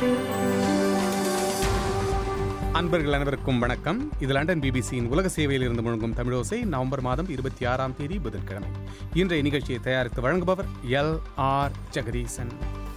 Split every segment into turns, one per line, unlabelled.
அன்பர்கள் அனைவருக்கும் வணக்கம் இது லண்டன் பிபிசியின் உலக சேவையில் இருந்து முழங்கும் தமிழோசை நவம்பர் மாதம் இருபத்தி ஆறாம் தேதி புதன்கிழமை இன்றைய நிகழ்ச்சியை தயாரித்து வழங்குபவர் எல் ஆர் ஜெகதீசன்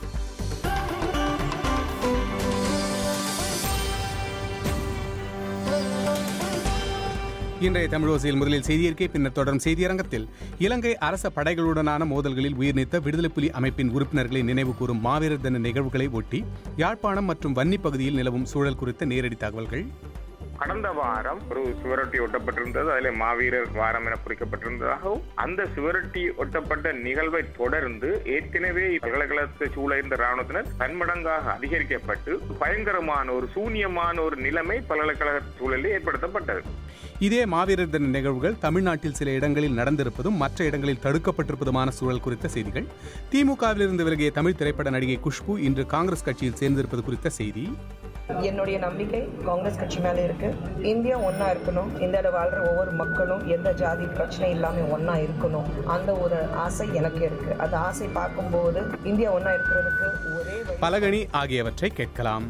இன்றைய தமிழோசையில் முதலில் செய்தியறிக்கை பின்னர் தொடரும் செய்தியரங்கத்தில் இலங்கை அரச படைகளுடனான மோதல்களில் உயிர் நீத்த விடுதலை புலி அமைப்பின் உறுப்பினர்களை நினைவு கூறும் மாவீரர் தின நிகழ்வுகளை ஒட்டி யாழ்ப்பாணம் மற்றும் வன்னி பகுதியில் நிலவும் சூழல் குறித்த நேரடி தகவல்கள்
கடந்த வாரம் ஒரு சுவரொட்டி ஒட்டப்பட்டிருந்தது அதில் மாவீரர் வாரம் என குறிக்கப்பட்டிருந்ததாகவும் அந்த சுவரொட்டி ஒட்டப்பட்ட நிகழ்வை தொடர்ந்து ஏற்கனவே பல்கலைக்கழகத்தை சூழ இருந்த ராணுவத்தினர் பன்மடங்காக அதிகரிக்கப்பட்டு பயங்கரமான ஒரு சூன்யமான ஒரு நிலைமை பல்கலைக்கழக சூழலில் ஏற்படுத்தப்பட்டது
இதே மாவீரர் தின நிகழ்வுகள் தமிழ்நாட்டில் சில இடங்களில் நடந்திருப்பதும் மற்ற இடங்களில் தடுக்கப்பட்டிருப்பதுமான சூழல் குறித்த செய்திகள் திமுகவிலிருந்து விலகிய தமிழ் திரைப்பட நடிகை குஷ்பு இன்று காங்கிரஸ் கட்சியில் சேர்ந்திருப்பது குறித்த செய்தி
என்னுடைய நம்பிக்கை காங்கிரஸ் கட்சி மேல இருக்கு இந்தியா ஒன்னா இருக்கணும் இந்தியாவில் வாழ்ற ஒவ்வொரு மக்களும் எந்த ஜாதி பிரச்சனை இல்லாம ஒன்னா இருக்கணும் அந்த ஒரு ஆசை எனக்கு இருக்கு அந்த ஆசை பார்க்கும்போது இந்தியா ஒன்னா இருக்கிறதுக்கு ஒரே வழி
பலகணி ஆகியவற்றை கேட்கலாம்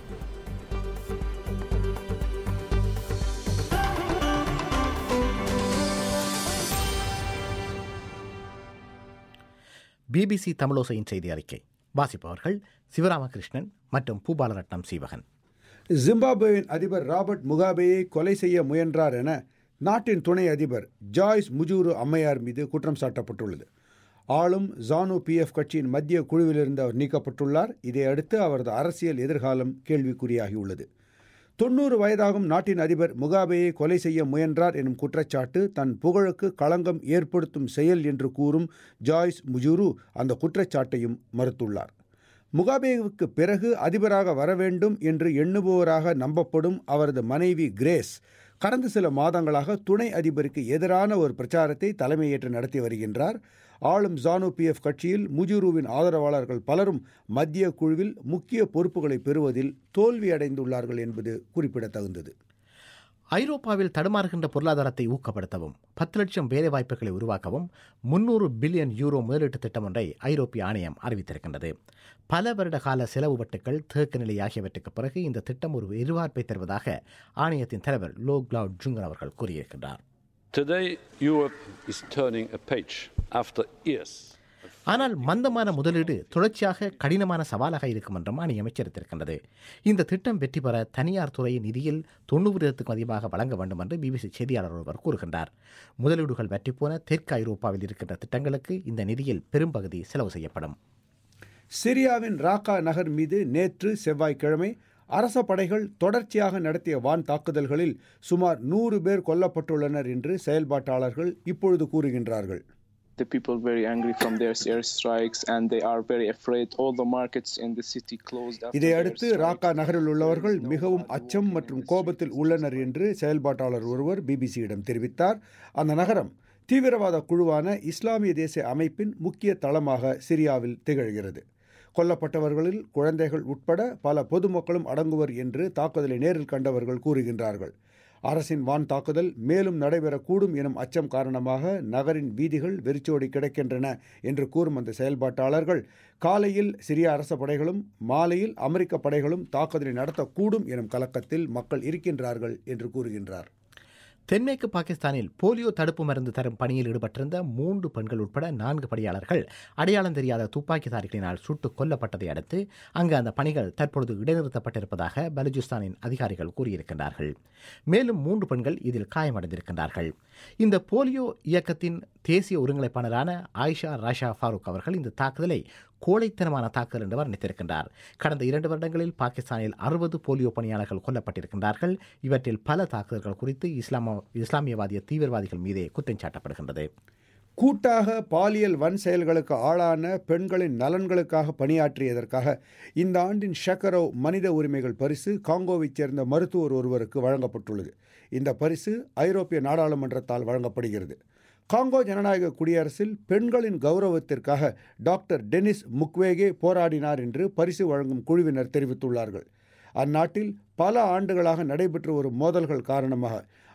பிபிசி தமிழோசையின் செய்தி அறிக்கை வாசிப்பவர்கள் சிவராமகிருஷ்ணன் மற்றும் பூபாலரட்னம் சீவகன்
ஜிம்பாப்வேயின் அதிபர் ராபர்ட் முகாபேயை கொலை செய்ய முயன்றார் என நாட்டின் துணை அதிபர் ஜாய்ஸ் முஜூரு அம்மையார் மீது குற்றம் சாட்டப்பட்டுள்ளது ஆளும் ஜானு பிஎஃப் கட்சியின் மத்திய குழுவிலிருந்து அவர் நீக்கப்பட்டுள்ளார் இதையடுத்து அவரது அரசியல் எதிர்காலம் கேள்விக்குறியாகியுள்ளது தொண்ணூறு வயதாகும் நாட்டின் அதிபர் முகாபேயை கொலை செய்ய முயன்றார் எனும் குற்றச்சாட்டு தன் புகழுக்கு களங்கம் ஏற்படுத்தும் செயல் என்று கூறும் ஜாய்ஸ் முஜூரு அந்த குற்றச்சாட்டையும் மறுத்துள்ளார் முகாபேவுக்கு பிறகு அதிபராக வர வேண்டும் என்று எண்ணுபவராக நம்பப்படும் அவரது மனைவி கிரேஸ் கடந்த சில மாதங்களாக துணை அதிபருக்கு எதிரான ஒரு பிரச்சாரத்தை தலைமையேற்று நடத்தி வருகின்றார் ஆளும் ஜானு பிஎஃப் கட்சியில் முஜுருவின் ஆதரவாளர்கள் பலரும் மத்திய குழுவில் முக்கிய பொறுப்புகளை பெறுவதில் தோல்வியடைந்துள்ளார்கள் என்பது குறிப்பிடத்தகுந்தது
ஐரோப்பாவில் தடுமாறுகின்ற பொருளாதாரத்தை ஊக்கப்படுத்தவும் பத்து லட்சம் வேலைவாய்ப்புகளை உருவாக்கவும் முன்னூறு பில்லியன் யூரோ முதலீட்டு திட்டம் ஒன்றை ஐரோப்பிய ஆணையம் அறிவித்திருக்கின்றது பல வருட கால செலவு வட்டுக்கள் தேக்க நிலை ஆகியவற்றுக்கு பிறகு இந்த திட்டம் ஒரு எதிர்பார்ப்பை தருவதாக ஆணையத்தின் தலைவர் லோ கிளவுட் ஜுங்கர் அவர்கள் கூறியிருக்கின்றார்
Today, Europe is turning a page after years.
ஆனால் மந்தமான முதலீடு தொடர்ச்சியாக கடினமான சவாலாக இருக்கும் என்றும் ஆணையம் எச்சரித்திருக்கின்றது இந்த திட்டம் வெற்றி பெற தனியார் துறையின் நிதியில் தொண்ணூறு வீதத்துக்கும் அதிகமாக வழங்க வேண்டும் என்று பிபிசி செய்தியாளர் ஒருவர் கூறுகின்றார் முதலீடுகள் வெற்றிப்போன தெற்கு ஐரோப்பாவில் இருக்கின்ற திட்டங்களுக்கு இந்த நிதியில் பெரும்பகுதி செலவு செய்யப்படும்
சிரியாவின் ராக்கா நகர் மீது நேற்று செவ்வாய்க்கிழமை அரச படைகள் தொடர்ச்சியாக நடத்திய வான் தாக்குதல்களில் சுமார் நூறு பேர் கொல்லப்பட்டுள்ளனர் என்று செயல்பாட்டாளர்கள் இப்பொழுது கூறுகின்றார்கள்
the people very angry from their airstrikes and they are very afraid all the markets in the city closed after the
இதையடுத்து
airstrikes.
ராக்கா நகரில் உள்ளவர்கள் மிகவும் அச்சம் மற்றும் கோபத்தில் உள்ளனர் என்று செயல்பாட்டாளர் ஒருவர் பிபிசியிடம் தெரிவித்தார் அந்த நகரம் தீவிரவாத குழுவான இஸ்லாமிய தேசிய அமைப்பின் முக்கிய தளமாக சிரியாவில் திகழ்கிறது கொல்லப்பட்டவர்களில் குழந்தைகள் உட்பட பல பொதுமக்களும் அடங்குவர் என்று தாக்குதலை நேரில் கண்டவர்கள் கூறுகின்றார்கள் அரசின் வான் தாக்குதல் மேலும் நடைபெறக்கூடும் எனும் அச்சம் காரணமாக நகரின் வீதிகள் வெறிச்சோடி கிடக்கின்றன என்று கூறும் அந்த செயல்பாட்டாளர்கள் காலையில் சிரிய அரச படைகளும் மாலையில் அமெரிக்க படைகளும் தாக்குதலை நடத்தக்கூடும் எனும் கலக்கத்தில் மக்கள் இருக்கின்றார்கள் என்று கூறுகின்றார்
தென்மேற்கு பாகிஸ்தானில் போலியோ தடுப்பு மருந்து தரும் பணியில் ஈடுபட்டிருந்த மூன்று பெண்கள் உட்பட நான்கு பணியாளர்கள் அடையாளம் தெரியாத துப்பாக்கிதாரிகளினால் சுட்டுக் கொல்லப்பட்டதை அடுத்து அங்கு அந்த பணிகள் தற்பொழுது இடைநிறுத்தப்பட்டிருப்பதாக பலுச்சிஸ்தானின் அதிகாரிகள் கூறியிருக்கின்றார்கள் மேலும் மூன்று பெண்கள் இதில் காயமடைந்திருக்கின்றார்கள் இந்த போலியோ இயக்கத்தின் தேசிய ஒருங்கிணைப்பாளரான ஆயிஷா ராஷா ஃபாரூக் அவர்கள் இந்த தாக்குதலை கோழைத்தனமான தாக்குதல் என்று வர்ணித்திருக்கின்றார் கடந்த இரண்டு வருடங்களில் பாகிஸ்தானில் அறுபது போலியோ பணியாளர்கள் கொல்லப்பட்டிருக்கின்றார்கள் இவற்றில் பல தாக்குதல்கள் குறித்து இஸ்லாம இஸ்லாமியவாதிய தீவிரவாதிகள் மீதே குற்றம் சாட்டப்படுகின்றது
கூட்டாக பாலியல் வன் செயல்களுக்கு ஆளான பெண்களின் நலன்களுக்காக பணியாற்றியதற்காக இந்த ஆண்டின் ஷக்கரோ மனித உரிமைகள் பரிசு காங்கோவைச் சேர்ந்த மருத்துவர் ஒருவருக்கு வழங்கப்பட்டுள்ளது இந்த பரிசு ஐரோப்பிய நாடாளுமன்றத்தால் வழங்கப்படுகிறது காங்கோ ஜனநாயக குடியரசில் பெண்களின் கௌரவத்திற்காக டாக்டர் டெனிஸ் முக்வேகே போராடினார் என்று பரிசு வழங்கும் குழுவினர் தெரிவித்துள்ளார்கள் அந்நாட்டில் பல ஆண்டுகளாக நடைபெற்று வரும் மோதல்கள் காரணமாக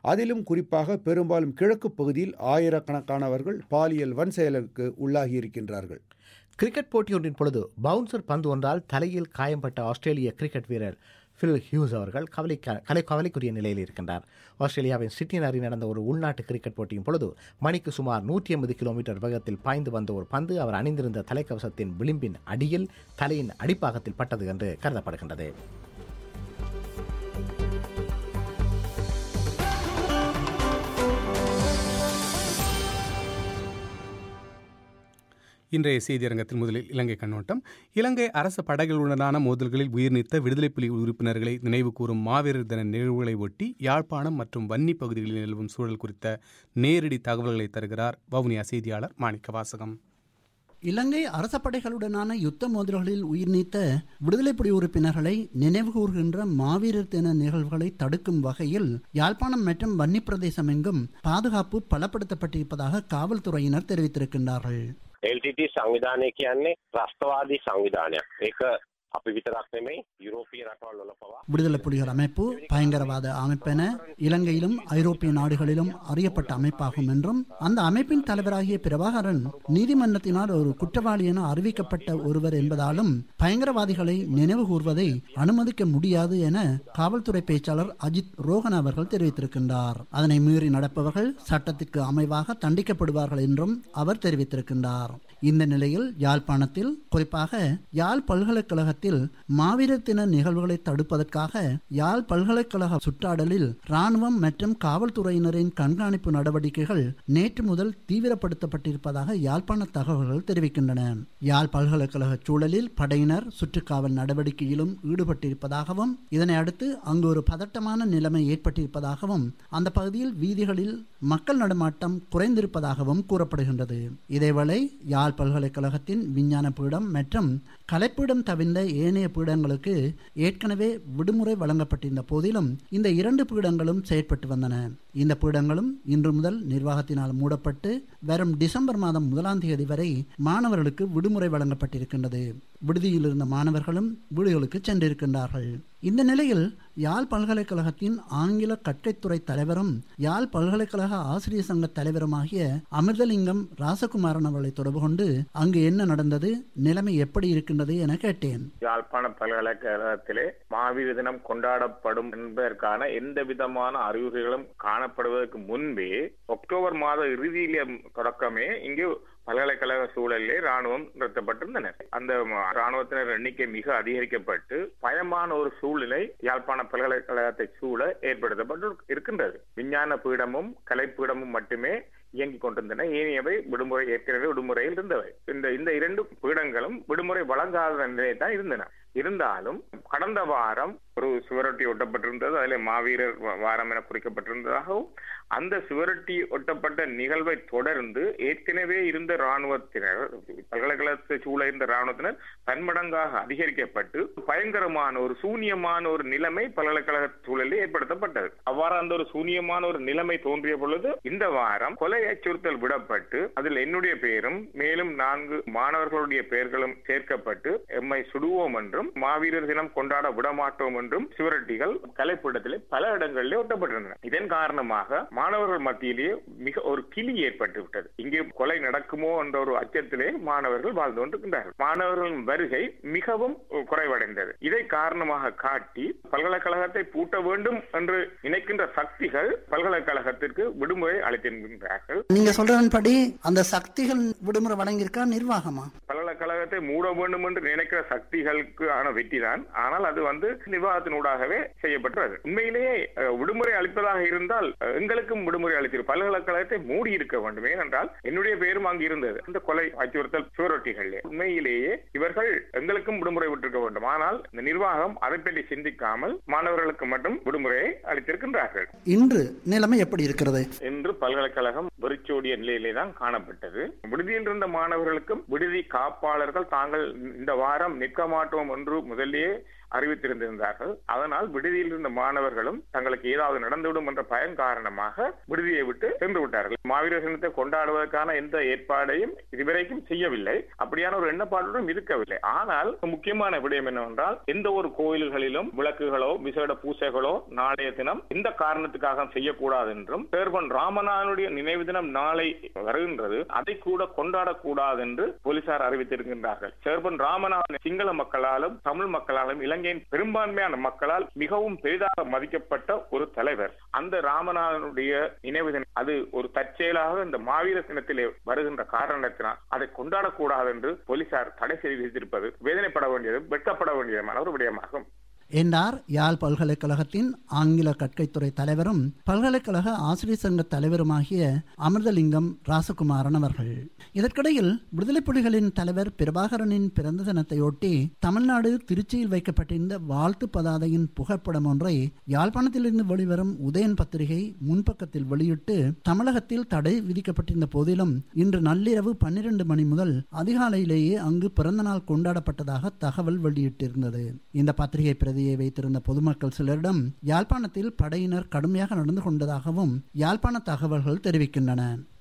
அதிலும் குறிப்பாக பெரும்பாலும் கிழக்கு பகுதியில் ஆயிரக்கணக்கானவர்கள் பாலியல் வன் செயலுக்கு உள்ளாகியிருக்கின்றார்கள்
கிரிக்கெட் போட்டியொன்றின் பொழுது பவுன்சர் பந்து ஒன்றால் தலையில் காயம்பட்ட ஆஸ்திரேலிய கிரிக்கெட் வீரர் ஃபில் ஹியூஸ் அவர்கள் கவலை கலை கவலைக்குரிய நிலையில் இருக்கின்றார் ஆஸ்திரேலியாவின் சிட்னி நகரில் நடந்த ஒரு உள்நாட்டு கிரிக்கெட் போட்டியின் பொழுது மணிக்கு சுமார் நூற்றி ஐம்பது கிலோமீட்டர் வேகத்தில் பாய்ந்து வந்த ஒரு பந்து அவர் அணிந்திருந்த தலைக்கவசத்தின் விளிம்பின் அடியில் தலையின் அடிப்பாகத்தில் பட்டது என்று கருதப்படுகின்றது
இன்றைய செய்தியரங்கத்தில் முதலில் இலங்கை கண்ணோட்டம் இலங்கை அரசு படைகளுடனான மோதல்களில் உயிர் நீத்த விடுதலை புலி உறுப்பினர்களை நினைவு கூறும் மாவீரர் தின நிகழ்வுகளை ஒட்டி யாழ்ப்பாணம் மற்றும் வன்னி பகுதிகளில் நிலவும் சூழல் குறித்த நேரடி தகவல்களை தருகிறார் வவுனியா செய்தியாளர் மாணிக்க வாசகம்
இலங்கை அரச படைகளுடனான யுத்த மோதல்களில் உயிர் நீத்த விடுதலை புலி உறுப்பினர்களை நினைவுகூர்கின்ற மாவீரர் தின நிகழ்வுகளை தடுக்கும் வகையில் யாழ்ப்பாணம் மற்றும் வன்னி பிரதேசம் எங்கும் பாதுகாப்பு பலப்படுத்தப்பட்டிருப்பதாக காவல்துறையினர் தெரிவித்திருக்கின்றார்கள்
LTT සංවිධානය කියන්නේ ත්‍රස්තවාදී සංවිධානයක්. ඒක අපි විතරක් නෙමෙයි යුරෝපීය රටවල් වල පවා
விடுதலை புலிகள் அமைப்பு பயங்கரவாத அமைப்பென இலங்கையிலும் ஐரோப்பிய நாடுகளிலும் அறியப்பட்ட அமைப்பாகும் என்றும் அந்த அமைப்பின் தலைவராகிய பிரபாகரன் நீதிமன்றத்தினால் ஒரு குற்றவாளி என அறிவிக்கப்பட்ட ஒருவர் என்பதாலும் பயங்கரவாதிகளை நினைவு கூர்வதை அனுமதிக்க முடியாது என காவல்துறை பேச்சாளர் அஜித் ரோகன் அவர்கள் தெரிவித்திருக்கின்றார் அதனை மீறி நடப்பவர்கள் சட்டத்திற்கு அமைவாக தண்டிக்கப்படுவார்கள் என்றும் அவர் தெரிவித்திருக்கின்றார் இந்த நிலையில் யாழ்ப்பாணத்தில் குறிப்பாக யாழ் பல்கலைக்கழகத்தில் மாவீரர் தின நிகழ்வுகளை தடுப்பதற்காக யாழ் பல்கலைக்கழக சுற்றாடலில் ராணுவம் மற்றும் காவல்துறையினரின் கண்காணிப்பு நடவடிக்கைகள் நேற்று முதல் தீவிரப்படுத்தப்பட்டிருப்பதாக யாழ்ப்பாண தகவல்கள் தெரிவிக்கின்றன யாழ் பல்கலைக்கழக சூழலில் படையினர் சுற்றுக்காவல் நடவடிக்கையிலும் ஈடுபட்டிருப்பதாகவும் இதனை அடுத்து அங்கு ஒரு பதட்டமான நிலைமை ஏற்பட்டிருப்பதாகவும் அந்த பகுதியில் வீதிகளில் மக்கள் நடமாட்டம் குறைந்திருப்பதாகவும் கூறப்படுகின்றது இதேவேளை யாழ் பல்கலைக்கழகத்தின் விஞ்ஞான பீடம் மற்றும் கலைப்பீடம் தவிர்ந்த ஏனைய பீடங்களுக்கு ஏற்கனவே விடுமுறை வழங்கப்பட்டிருந்த போதிலும் இந்த இரண்டு பீடங்களும் செயற்பட்டு வந்தன இந்த பீடங்களும் இன்று முதல் நிர்வாகத்தினால் மூடப்பட்டு வரும் டிசம்பர் மாதம் முதலாம் தேதி வரை மாணவர்களுக்கு விடுமுறை வழங்கப்பட்டிருக்கின்றது விடுதியில் இருந்த மாணவர்களும் வீடுகளுக்கு சென்றிருக்கின்றார்கள் இந்த நிலையில் யாழ் பல்கலைக்கழகத்தின் ஆங்கில கற்கைத்துறை தலைவரும் யாழ் பல்கலைக்கழக ஆசிரியர் சங்க தலைவருமாகிய அமிர்தலிங்கம் ராசகுமாரன் அவர்களை தொடர்பு கொண்டு அங்கு என்ன நடந்தது நிலைமை எப்படி இருக்கின்றது என கேட்டேன்
யாழ்ப்பாண பல்கலைக்கழகத்திலே மாவீர தினம் கொண்டாடப்படும் என்பதற்கான எந்த விதமான அறிகுறிகளும் காணப்படுவதற்கு முன்பே அக்டோபர் மாத இறுதியிலே தொடக்கமே இங்கு பல்கலைக்கழக சூழலிலே ராணுவம் நிறுத்தப்பட்டிருந்தனர் அந்த ராணுவத்தினர் எண்ணிக்கை மிக அதிகரிக்கப்பட்டு பயமான ஒரு சூழ்நிலை யாழ்ப்பாண பல்கலைக்கழகத்தை சூழ ஏற்படுத்தப்பட்டு இருக்கின்றது விஞ்ஞான பீடமும் கலைப்பீடமும் மட்டுமே இயங்கிக் கொண்டிருந்தன ஏனையவை விடுமுறை ஏற்கனவே விடுமுறையில் இருந்தவை இந்த இந்த இரண்டு பீடங்களும் விடுமுறை வழங்காத நிலையை தான் இருந்தன இருந்தாலும் கடந்த வாரம் ஒரு சுவரொட்டி ஒட்டப்பட்டிருந்தது அதில் மாவீரர் வாரம் என குறிக்கப்பட்டிருந்ததாகவும் அந்த சுவரொட்டி ஒட்டப்பட்ட நிகழ்வை தொடர்ந்து ஏற்கனவே இருந்த ராணுவத்தினர் பல்கலைக்கழகத்தை சூழ இருந்த ராணுவத்தினர் பன்மடங்காக அதிகரிக்கப்பட்டு பயங்கரமான ஒரு சூனியமான ஒரு நிலைமை பல்கலைக்கழக சூழலில் ஏற்படுத்தப்பட்டது அவ்வாறு அந்த ஒரு சூனியமான ஒரு நிலைமை தோன்றிய பொழுது இந்த வாரம் கொலை அச்சுறுத்தல் விடப்பட்டு அதில் என்னுடைய பெயரும் மேலும் நான்கு மாணவர்களுடைய பெயர்களும் சேர்க்கப்பட்டு எம்மை சுடுவோம் என்றும் மாவீரர் தினம் கொண்டாட விடமாட்டோம் என்றும் சுவரட்டிகள் கலைப்பீடத்திலே பல இடங்களிலே ஒட்டப்பட்டிருந்தன இதன் காரணமாக மாணவர்கள் மத்தியிலேயே மிக ஒரு கிளி ஏற்பட்டு விட்டது இங்கே கொலை நடக்குமோ என்ற ஒரு அச்சத்திலே மாணவர்கள் வாழ்ந்து கொண்டிருக்கின்றார்கள் மாணவர்களின் வருகை மிகவும் குறைவடைந்தது இதை காரணமாக காட்டி பல்கலைக்கழகத்தை பூட்ட வேண்டும் என்று நினைக்கின்ற சக்திகள் பல்கலைக்கழகத்திற்கு விடுமுறை அளித்திருக்கின்றார்கள்
நீங்க சொல்றதன்படி அந்த சக்திகள் விடுமுறை வழங்கியிருக்கா நிர்வாகமா
பல்கலைக்கழகத்தை மூட வேண்டும் என்று நினைக்கிற சக்திகளுக்கு ஆன வெற்றி தான் ஆனால் அது வந்து நிர்வாகத்தினூடாகவே செய்யப்பட்டது உண்மையிலேயே விடுமுறை அளிப்பதாக இருந்தால் எங்களுக்கும் விடுமுறை அளித்திரு பல்கலைக்கழகத்தை மூடி இருக்க வேண்டும் ஏனென்றால் என்னுடைய பெயரும் அங்கு இருந்தது அந்த கொலை அச்சுறுத்தல் சுவரொட்டிகள் உண்மையிலேயே இவர்கள் எங்களுக்கும் விடுமுறை விட்டிருக்க வேண்டும் ஆனால் இந்த நிர்வாகம் அதை பற்றி சிந்திக்காமல் மாணவர்களுக்கு மட்டும் விடுமுறையை அளித்திருக்கின்றார்கள்
இன்று நிலைமை எப்படி இருக்கிறது
இன்று பல்கலைக்கழகம் வெறிச்சோடிய நிலையிலே தான் காணப்பட்டது விடுதியில் இருந்த மாணவர்களுக்கும் விடுதி காப்பாற்ற காப்பாளர்கள் தாங்கள் இந்த வாரம் நிற்க மாட்டோம் என்று முதல்லயே அறிவித்திருந்திருந்தார்கள் அதனால் விடுதியில் இருந்த மாணவர்களும் தங்களுக்கு ஏதாவது நடந்துவிடும் என்ற பயம் காரணமாக விடுதியை விட்டு சென்று விட்டார்கள் மாவீரர் தினத்தை கொண்டாடுவதற்கான எந்த ஏற்பாடையும் இதுவரைக்கும் செய்யவில்லை அப்படியான ஒரு எண்ணப்பாடுடன் இருக்கவில்லை ஆனால் முக்கியமான விடயம் என்னவென்றால் எந்த ஒரு கோயில்களிலும் விளக்குகளோ விசேட பூசைகளோ நாளைய தினம் எந்த காரணத்துக்காக செய்யக்கூடாது என்றும் சேர்பன் ராமநாதனுடைய நினைவு தினம் நாளை வருகின்றது அதை கூட கொண்டாடக்கூடாது என்று போலீசார் அறிவித்திருக்கின்றார்கள் சேர்பன் ராமநாதன் சிங்கள மக்களாலும் தமிழ் மக்களாலும் இலங்கையின் பெரும்பான்மையான மக்களால் மிகவும் பெரிதாக மதிக்கப்பட்ட ஒரு தலைவர் அந்த ராமநாதனுடைய நினைவு தினம் அது ஒரு தற்செயலாக இந்த மாவீர தினத்திலே வருகின்ற காரணத்தினால் அதை கொண்டாடக்கூடாது என்று போலீசார் தடை செய்து விதித்திருப்பது வேதனைப்பட வேண்டியதும் வெட்கப்பட வேண்டியதுமான ஒரு விடயமாகும்
என்றார் யாழ் பல்கலைக்கழகத்தின் ஆங்கில கற்கைத்துறை தலைவரும் பல்கலைக்கழக ஆசிரியர் சங்க தலைவருமாகிய அமிர்தலிங்கம் ராசகுமாரன் அவர்கள் இதற்கிடையில் விடுதலை புலிகளின் தலைவர் பிரபாகரனின் பிறந்த தினத்தையொட்டி தமிழ்நாடு திருச்சியில் வைக்கப்பட்டிருந்த வாழ்த்து பதாதையின் புகைப்படம் ஒன்றை யாழ்ப்பாணத்திலிருந்து வெளிவரும் உதயன் பத்திரிகை முன்பக்கத்தில் வெளியிட்டு தமிழகத்தில் தடை விதிக்கப்பட்டிருந்த போதிலும் இன்று நள்ளிரவு பன்னிரண்டு மணி முதல் அதிகாலையிலேயே அங்கு பிறந்தநாள் கொண்டாடப்பட்டதாக தகவல் வெளியிட்டிருந்தது இந்த பத்திரிகை பிரதியை வைத்திருந்த பொதுமக்கள் சிலரிடம் யாழ்ப்பாணத்தில் படையினர் கடுமையாக நடந்து கொண்டதாகவும் யாழ்ப்பாண தகவல்கள் தெரிவிக்கின்றன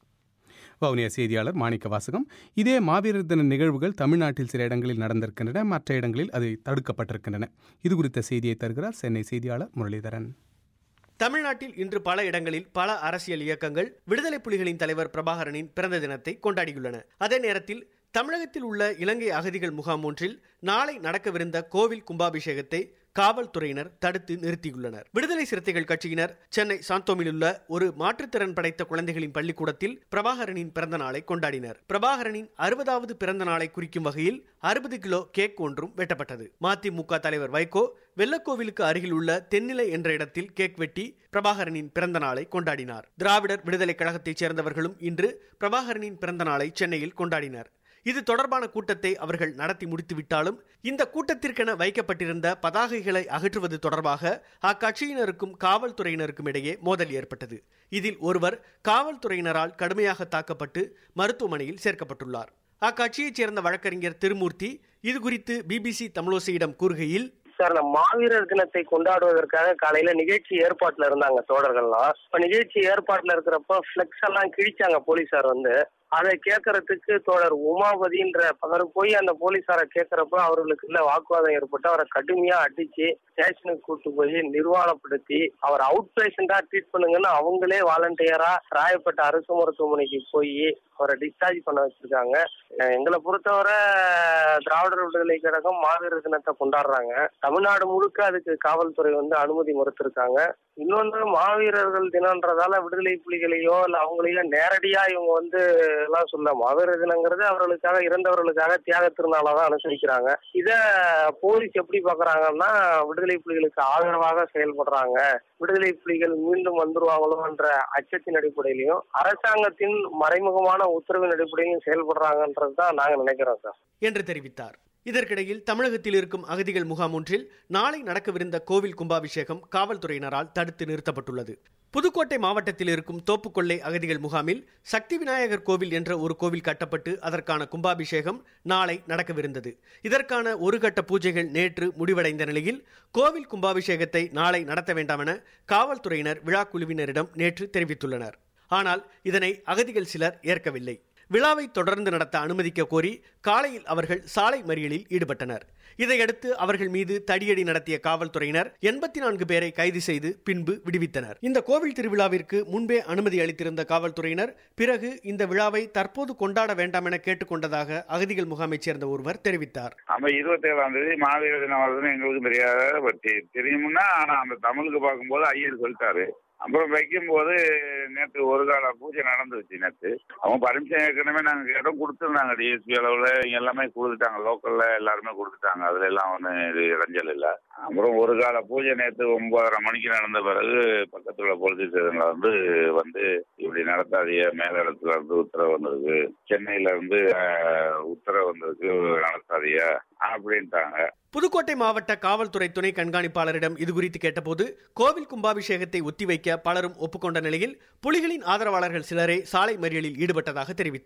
வவுனியா செய்தியாளர் மாணிக்க வாசகம் இதே மாவீரர் தின நிகழ்வுகள் தமிழ்நாட்டில் சில இடங்களில் நடந்திருக்கின்றன மற்ற இடங்களில் அது தடுக்கப்பட்டிருக்கின்றன இது குறித்த செய்தியை தருகிறார் சென்னை செய்தியாளர் முரளிதரன்
தமிழ்நாட்டில் இன்று பல இடங்களில் பல அரசியல் இயக்கங்கள் விடுதலை புலிகளின் தலைவர் பிரபாகரனின் பிறந்த தினத்தை கொண்டாடியுள்ளன அதே நேரத்தில் தமிழகத்தில் உள்ள இலங்கை அகதிகள் முகாம் ஒன்றில் நாளை நடக்கவிருந்த கோவில் கும்பாபிஷேகத்தை காவல்துறையினர் தடுத்து நிறுத்தியுள்ளனர் விடுதலை சிறுத்தைகள் கட்சியினர் சென்னை சாந்தோமில் உள்ள ஒரு மாற்றுத்திறன் படைத்த குழந்தைகளின் பள்ளிக்கூடத்தில் பிரபாகரனின் பிறந்த நாளை கொண்டாடினர் பிரபாகரனின் அறுபதாவது பிறந்த நாளை குறிக்கும் வகையில் அறுபது கிலோ கேக் ஒன்றும் வெட்டப்பட்டது மதிமுக தலைவர் வைகோ வெள்ளக்கோவிலுக்கு அருகில் உள்ள தென்னிலை என்ற இடத்தில் கேக் வெட்டி பிரபாகரனின் பிறந்த நாளை கொண்டாடினார் திராவிடர் விடுதலை கழகத்தைச் சேர்ந்தவர்களும் இன்று பிரபாகரனின் பிறந்த நாளை சென்னையில் கொண்டாடினர் இது தொடர்பான கூட்டத்தை அவர்கள் நடத்தி முடித்துவிட்டாலும் இந்த கூட்டத்திற்கென வைக்கப்பட்டிருந்த பதாகைகளை அகற்றுவது தொடர்பாக அக்கட்சியினருக்கும் காவல்துறையினருக்கும் இடையே மோதல் ஏற்பட்டது இதில் ஒருவர் காவல்துறையினரால் கடுமையாக தாக்கப்பட்டு மருத்துவமனையில் சேர்க்கப்பட்டுள்ளார் அக்கட்சியைச் சேர்ந்த வழக்கறிஞர் திருமூர்த்தி இது குறித்து பிபிசி தமிழோசையிடம் கூறுகையில்
சார் நம்ம மாவீரர் தினத்தை கொண்டாடுவதற்காக காலையில நிகழ்ச்சி ஏற்பாட்டுல இருந்தாங்க தோழர்கள்லாம் இப்ப நிகழ்ச்சி ஏற்பாட்டுல இருக்கிறப்ப பிளெக்ஸ் எல்லாம் கிழிச்சாங்க போலீசார் வந்து அதை கேட்கறதுக்கு தோழர் உமாபதின்ற அவர் போய் அந்த போலீசாரை கேட்கறப்ப அவர்களுக்கு இல்ல வாக்குவாதம் ஏற்பட்டு அவரை கடுமையா அடிச்சு ஸ்டேஷனுக்கு கூட்டு போய் நிர்வாணப்படுத்தி அவர் அவுட் பேஷண்டா ட்ரீட் பண்ணுங்கன்னு அவங்களே வாலண்டியரா ராயப்பட்ட அரசு மருத்துவமனைக்கு போய் அவரை டிஸ்சார்ஜ் பண்ண வச்சிருக்காங்க எங்களை பொறுத்தவரை திராவிடர் விடுதலை கழகம் மாவீரர் தினத்தை கொண்டாடுறாங்க தமிழ்நாடு முழுக்க அதுக்கு காவல்துறை வந்து அனுமதி மறுத்திருக்காங்க இன்னொன்று மாவீரர்கள் தினம்ன்றதால விடுதலை புலிகளையோ இல்ல அவங்களையோ நேரடியா இவங்க வந்து எல்லாம் சொல்ல மாவீரர் தினங்கிறது அவர்களுக்காக இறந்தவர்களுக்காக தியாக திருநாளா தான் அனுசரிக்கிறாங்க இத போலீஸ் எப்படி பாக்குறாங்கன்னா விடுதலை புலிகளுக்கு ஆதரவாக செயல்படுறாங்க விடுதலை புலிகள் மீண்டும் வந்துருவாங்களோன்ற அச்சத்தின் அடிப்படையிலையும் அரசாங்கத்தின் மறைமுகமான உத்தரவின் அடிப்படையிலும் செயல்படுறாங்கன்றது தான் நாங்க நினைக்கிறோம் சார்
என்று தெரிவித்தார் இதற்கிடையில் தமிழகத்தில் இருக்கும் அகதிகள் முகாம் ஒன்றில் நாளை நடக்கவிருந்த கோவில் கும்பாபிஷேகம் காவல்துறையினரால் தடுத்து நிறுத்தப்பட்டுள்ளது புதுக்கோட்டை மாவட்டத்தில் இருக்கும் தோப்புக்கொள்ளை அகதிகள் முகாமில் சக்தி விநாயகர் கோவில் என்ற ஒரு கோவில் கட்டப்பட்டு அதற்கான கும்பாபிஷேகம் நாளை நடக்கவிருந்தது இதற்கான ஒரு கட்ட பூஜைகள் நேற்று முடிவடைந்த நிலையில் கோவில் கும்பாபிஷேகத்தை நாளை நடத்த வேண்டாம் என காவல்துறையினர் விழா குழுவினரிடம் நேற்று தெரிவித்துள்ளனர் ஆனால் இதனை அகதிகள் சிலர் ஏற்கவில்லை விழாவை தொடர்ந்து நடத்த அனுமதிக்க கோரி காலையில் அவர்கள் சாலை மறியலில் ஈடுபட்டனர் இதையடுத்து அவர்கள் மீது தடியடி நடத்திய காவல்துறையினர் எண்பத்தி நான்கு பேரை கைது செய்து பின்பு விடுவித்தனர் இந்த கோவில் திருவிழாவிற்கு முன்பே அனுமதி அளித்திருந்த காவல்துறையினர் பிறகு இந்த விழாவை தற்போது கொண்டாட வேண்டாம் என கேட்டுக்கொண்டதாக அகதிகள் முகாமைச் சேர்ந்த ஒருவர் தெரிவித்தார்
நம்ம இருபத்தி ஏழாம் தேதி மாவீர தினம் வருதுன்னு எங்களுக்கு தெரியாத தெரியும்னா ஆனா அந்த தமிழுக்கு பார்க்கும்போது ஐயர் சொல்லிட்டாரு அப்புறம் வைக்கும்போது நேற்று ஒரு கால பூஜை நடந்துருச்சு நேற்று அவங்க பர்மிஷன் ஏற்கனவே நாங்கள் இடம் கொடுத்துருந்தாங்க டிஎஸ்பி அளவில் இங்கே எல்லாமே கொடுத்துட்டாங்க லோக்கலில் எல்லாருமே கொடுத்துட்டாங்க அதுல எல்லாம் ஒன்றும் இது இடைஞ்சல் இல்லை அப்புறம் ஒரு கால பூஜை நேற்று ஒன்பதரை மணிக்கு நடந்த பிறகு பக்கத்தில் உள்ள போலீஸ் ஸ்டேஷனில் வந்து வந்து இப்படி நடத்தாதீங்க மேலிடத்துல இருந்து உத்தரவு வந்திருக்கு சென்னையில இருந்து உத்தரவு வந்திருக்கு நடத்தாதீங்க அப்படின்ட்டாங்க
புதுக்கோட்டை மாவட்ட காவல்துறை துணை கண்காணிப்பாளரிடம் இதுகுறித்து கேட்டபோது கோவில் கும்பாபிஷேகத்தை ஒத்திவைக்க பலரும் ஒப்புக்கொண்ட நிலையில் புலிகளின் ஆதரவாளர்கள் சிலரே சாலை மறியலில் ஈடுபட்டதாக தெரிவித்தார்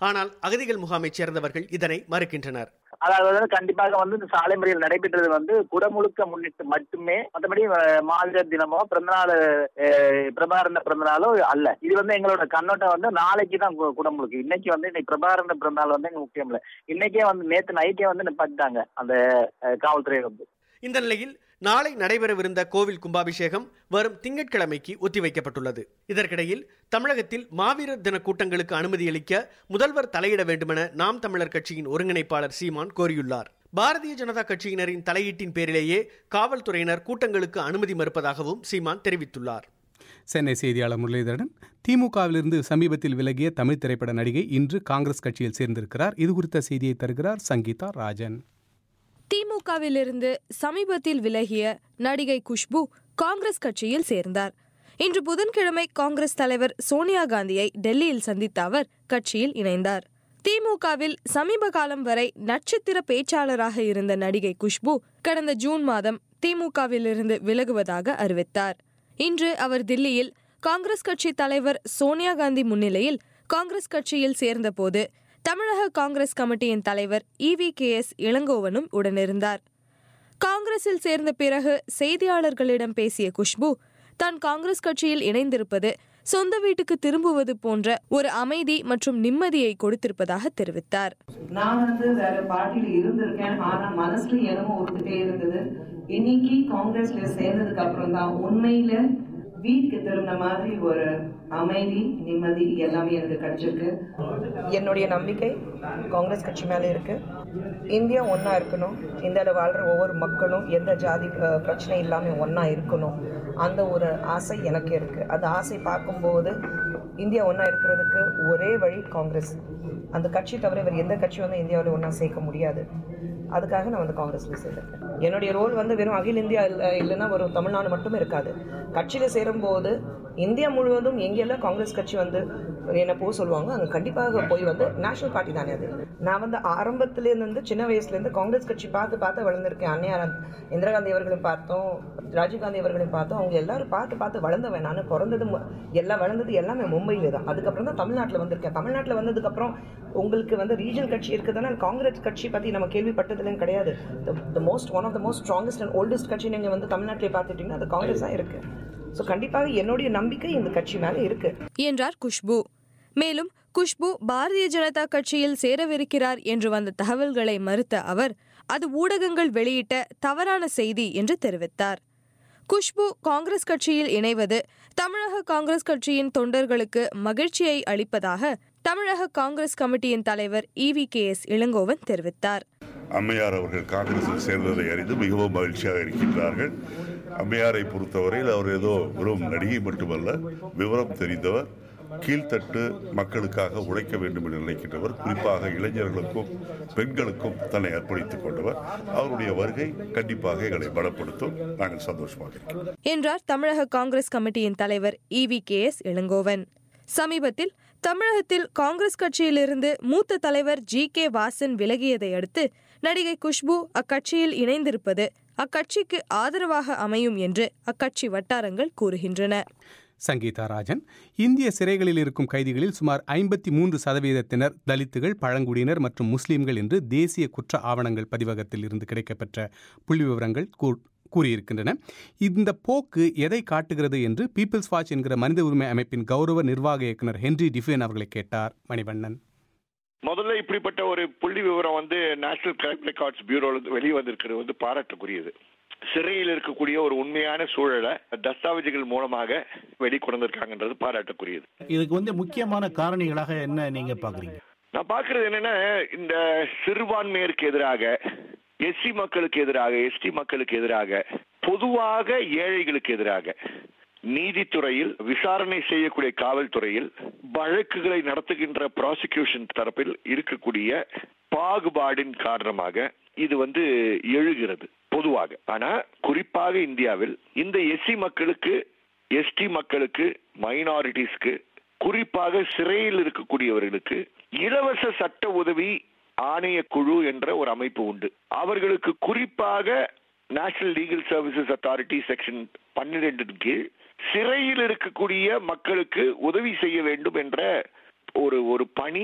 ஆனால் அகதிகள் முகாமைச் சேர்ந்தவர்கள் இதனை மறுக்கின்றனர்
அதாவது வந்து கண்டிப்பாக வந்து இந்த சாலை மறியல் நடைபெற்றது வந்து குடமுழுக்க முன்னிட்டு மட்டுமே மற்றபடி அஹ், மாவீரர் தினமோ பிறந்தநாள் அஹ், பிரபாகரன பிறந்தநாளோ அல்ல இது வந்து எங்களோட கண்ணோட்டம் வந்து நாளைக்கு தான் கு- குடமுழுக்கு இன்னைக்கு வந்து இன்னைக்கு பிரபாகரன பிறந்தநாள் வந்து எங்களுக்கு முக்கியம் இல்லை இன்னைக்கே வந்து நேத்து நைட்டே வந்து நிப்பாட்டிட்டாங்க அந்த அஹ், காவல்துறை வந்து
இந்த நிலையில் நாளை நடைபெறவிருந்த கோவில் கும்பாபிஷேகம் வரும் திங்கட்கிழமைக்கு ஒத்திவைக்கப்பட்டுள்ளது இதற்கிடையில் தமிழகத்தில் மாவீரர் தின கூட்டங்களுக்கு அனுமதி அளிக்க முதல்வர் தலையிட வேண்டுமென நாம் தமிழர் கட்சியின் ஒருங்கிணைப்பாளர் சீமான் கோரியுள்ளார் பாரதிய ஜனதா கட்சியினரின் தலையீட்டின் பேரிலேயே காவல்துறையினர் கூட்டங்களுக்கு அனுமதி மறுப்பதாகவும் சீமான் தெரிவித்துள்ளார்
சென்னை செய்தியாளர் முரளிதரன் திமுகவிலிருந்து சமீபத்தில் விலகிய தமிழ் திரைப்பட நடிகை இன்று காங்கிரஸ் கட்சியில் சேர்ந்திருக்கிறார் இது குறித்த செய்தியை தருகிறார் சங்கீதா ராஜன்
திமுகவிலிருந்து சமீபத்தில் விலகிய நடிகை குஷ்பு காங்கிரஸ் கட்சியில் சேர்ந்தார் இன்று புதன்கிழமை காங்கிரஸ் தலைவர் சோனியா காந்தியை டெல்லியில் சந்தித்த அவர் கட்சியில் இணைந்தார் திமுகவில் சமீப காலம் வரை நட்சத்திர பேச்சாளராக இருந்த நடிகை குஷ்பு கடந்த ஜூன் மாதம் திமுகவிலிருந்து விலகுவதாக அறிவித்தார் இன்று அவர் தில்லியில் காங்கிரஸ் கட்சி தலைவர் சோனியா காந்தி முன்னிலையில் காங்கிரஸ் கட்சியில் சேர்ந்தபோது தமிழக காங்கிரஸ் கமிட்டியின் தலைவர் இவி கே எஸ் இளங்கோவனும் உடனிருந்தார் காங்கிரஸில் சேர்ந்த பிறகு செய்தியாளர்களிடம் பேசிய குஷ்பு தான் காங்கிரஸ் கட்சியில் இணைந்திருப்பது சொந்த வீட்டுக்கு திரும்புவது போன்ற ஒரு அமைதி மற்றும் நிம்மதியை கொடுத்திருப்பதாக தெரிவித்தார்
நான் வந்து வேற பார்ட்டியில இருந்திருக்கேன் ஆனா மனசுல என்னமோ ஒருத்தே இருந்தது இன்னைக்கு காங்கிரஸ்ல சேர்ந்ததுக்கு அப்புறம் தான் உண்மையில வீட்டுக்கு திரும்பின மாதிரி ஒரு அமைதி நிம்மதி எல்லாமே எனக்கு கிடைச்சிருக்கு என்னுடைய நம்பிக்கை காங்கிரஸ் கட்சி மேலே இருக்கு இந்தியா ஒன்றா இருக்கணும் இந்தியாவில் வாழ்கிற ஒவ்வொரு மக்களும் எந்த ஜாதி அஹ், பிரச்சனை இல்லாமல் ஒன்றா இருக்கணும் அந்த ஒரு ஆசை எனக்கு இருக்குது அந்த ஆசை பார்க்கும்போது இந்தியா ஒன்றா இருக்கிறதுக்கு ஒரே வழி காங்கிரஸ் அந்த கட்சி தவிர வேறு எந்த கட்சி வந்து இந்தியாவில் ஒன்றா சேர்க்க முடியாது அதுக்காக நான் வந்து காங்கிரஸில் சேர்ந்திருக்கேன் என்னுடைய ரோல் வந்து வெறும் அகில இந்தியா இல்லை இல்லைன்னா ஒரு தமிழ்நாடு மட்டுமே இருக்காது கட்சியில் சேரும்போது இந்தியா முழுவதும் எங்கெல்லாம் காங்கிரஸ் கட்சி வந்து என்னை போக சொல்லுவாங்க அங்கே கண்டிப்பாக போய் வந்து நேஷனல் பார்ட்டி தானே அது நான் வந்து ஆரம்பத்துலேருந்து சின்ன வயசுலேருந்து காங்கிரஸ் கட்சி பார்த்து பார்த்து வளர்ந்துருக்கேன் அன்னையார் இந்திரா காந்தி அவர்களையும் பார்த்தோம் ராஜீவ் காந்தி அவர்களையும் பார்த்தோம் அவங்க எல்லாரும் பார்த்து பார்த்து வளர்ந்தவன் நான் பிறந்தது மு- எல்லாம் வளர்ந்தது எல்லாமே மும்பையில தான் அதுக்கப்புறம் தான் தமிழ்நாட்டில் வந்திருக்கேன் தமிழ்நாட்டில் வந்ததுக்கப்புறம் உங்களுக்கு வந்து ரீஜன் கட்சி இருக்குதுன்னா காங்கிரஸ் கட்சி பற்றி நம்ம கேள்விப்பட்டதுலேயும் கிடையாது the most one of the most strongest and oldest கட்சி நீங்கள் வந்து தமிழ்நாட்டிலே பார்த்துட்டீங்கன்னா அது காங்கிரஸ் தான் இருக்கு ஸோ கண்டிப்பாக என்னுடைய நம்பிக்கை இந்த கட்சி மேலே இருக்கு
என்றார் குஷ்பு மேலும் குஷ்பு பாரதிய ஜனதா கட்சியில் சேரவிருக்கிறார் என்று வந்த தகவல்களை மறுத்த அவர் அது ஊடகங்கள் வெளியிட்ட தவறான செய்தி என்று தெரிவித்தார் குஷ்பு காங்கிரஸ் கட்சியில் இணைவது தமிழக காங்கிரஸ் கட்சியின் தொண்டர்களுக்கு மகிழ்ச்சியை அளிப்பதாக தமிழக காங்கிரஸ் கமிட்டியின் தலைவர் இவி கே எஸ் இளங்கோவன் தெரிவித்தார்
அம்மையார் அவர்கள் காங்கிரஸில் சேர்ந்ததை அறிந்து மிகவும் மகிழ்ச்சியாக இருக்கின்றார்கள் அம்மையாரை பொறுத்தவரையில் அவர் ஏதோ வெறும் நடிகை மட்டுமல்ல விவரம் தெரிந்தவர் கீழ்த்தட்டு மக்களுக்காக உழைக்க வேண்டும் என்று நினைக்கின்றவர் குறிப்பாக இளைஞர்களுக்கும் பெண்களுக்கும் தன்னை அர்ப்பணித்துக் கொண்டவர் அவருடைய வருகை கண்டிப்பாக எங்களை பலப்படுத்தும் நாங்கள் சந்தோஷமாக இருக்கிறோம்
என்றார் தமிழக காங்கிரஸ் கமிட்டியின் தலைவர் இவி கே எஸ் இளங்கோவன் சமீபத்தில் தமிழகத்தில் காங்கிரஸ் கட்சியிலிருந்து மூத்த தலைவர் ஜி கே வாசன் விலகியதை அடுத்து நடிகை குஷ்பு அக்கட்சியில் இணைந்திருப்பது அக்கட்சிக்கு ஆதரவாக அமையும் என்று அக்கட்சி வட்டாரங்கள் கூறுகின்றன
சங்கீதா ராஜன் இந்திய சிறைகளில் இருக்கும் கைதிகளில் சுமார் ஐம்பத்தி மூன்று சதவீதத்தினர் தலித்துகள் பழங்குடியினர் மற்றும் முஸ்லிம்கள் என்று தேசிய குற்ற ஆவணங்கள் பதிவகத்தில் இருந்து கிடைக்கப்பெற்ற புள்ளி விவரங்கள் கூ- கூறியிருக்கின்றன இந்த போக்கு எதை காட்டுகிறது என்று பீப்பிள்ஸ் வாட்ச் என்கிற மனித உரிமை அமைப்பின் கௌரவ நிர்வாக இயக்குனர் ஹென்றி டிஃபேன் அவர்களை கேட்டார் மணிவண்ணன்
முதல்ல இப்படிப்பட்ட ஒரு புள்ளி விவரம் வந்து நேஷனல் கிரைம் ரெக்கார்ட்ஸ் பியூரோல இருந்து வெளியே வந்திருக்கிறது வந்து பாராட்டுக்குரியது சிறையில் இருக்கக்கூடிய ஒரு உண்மையான சூழலை தஸ்தாவேஜுகள் மூலமாக வெளிக்கொண்டு வந்திருக்காங்கன்றது பாராட்டுக்குரியது
இதுக்கு வந்து முக்கியமான காரணிகளாக என்ன நீங்க பாக்குறீங்க
நான் பார்க்கிறது என்னன்னா இந்த சிறுபான்மையருக்கு எதிராக எஸ்சி மக்களுக்கு எதிராக எஸ்டி மக்களுக்கு எதிராக பொதுவாக ஏழைகளுக்கு எதிராக நீதித்துறையில் விசாரணை செய்யக்கூடிய காவல்துறையில் வழக்குகளை நடத்துகின்ற ப்ராசிக்யூஷன் தரப்பில் இருக்கக்கூடிய பாகுபாடின் காரணமாக இது வந்து எழுகிறது பொதுவாக ஆனா குறிப்பாக இந்தியாவில் இந்த எஸ்சி மக்களுக்கு எஸ்டி மக்களுக்கு மைனாரிட்டிஸ்க்கு குறிப்பாக சிறையில் இருக்கக்கூடியவர்களுக்கு இலவச சட்ட உதவி ஆணைய குழு என்ற ஒரு அமைப்பு உண்டு அவர்களுக்கு குறிப்பாக national legal services authority section பன்னிரெண்டின் கீழ் சிறையில் இருக்கக்கூடிய மக்களுக்கு உதவி செய்ய வேண்டும் என்ற ஒரு ஒரு பணி